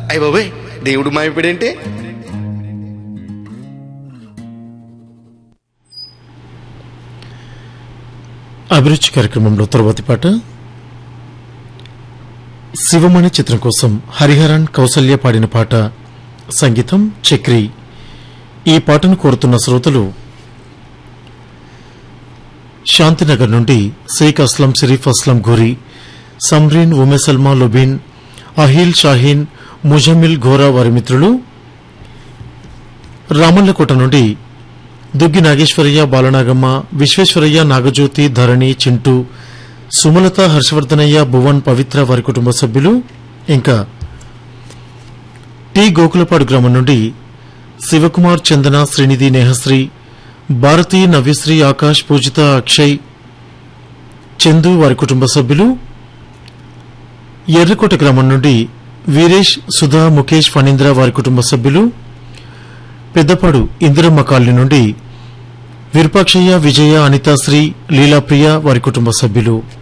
అయ్య బాబాయ్ దేవుడు మాయపడేంటే అభిరుచి కార్యక్రమంలో తరువాతి పాట శివమణి చిత్రం కోసం హరిహరన్ కౌసల్య పాడిన పాట సంగీతం చక్రి ఈ పాటను కోరుతున్న శ్రోతలు శాంతినగర్ నుండి షేక్ అస్లం షరీఫ్ అస్లం ఘోరీ సమ్రీన్ ఉమెసల్మా లుబిన్ అహిల్ షాహీన్ ముజమిల్ ఘోరా వారి మిత్రులు రామల్లకోట నుండి దుగ్గి నాగేశ్వరయ్య బాలనాగమ్మ విశ్వేశ్వరయ్య నాగజ్యోతి ధరణి చింటూ సుమలత హర్షవర్ధనయ్య భువన్ పవిత్ర వారి కుటుంబ సభ్యులు ఇంకా టి గోకులపాడు గ్రామం నుండి శివకుమార్ చందన శ్రీనిధి నేహశ్రీ భారతి నవ్యశ్రీ ఆకాష్ పూజిత అక్షయ్ చందు వారి కుటుంబ సభ్యులు ఎర్రకోట గ్రామం నుండి వీరేష్ సుధా ముఖేష్ ఫణీంద్ర వారి కుటుంబ సభ్యులు పెద్దపాడు ఇందిరమ్మ కాలనీ నుండి విరూపాక్షయ్య విజయ అనితాశ్రీ లీలాప్రియ వారి కుటుంబ సభ్యులు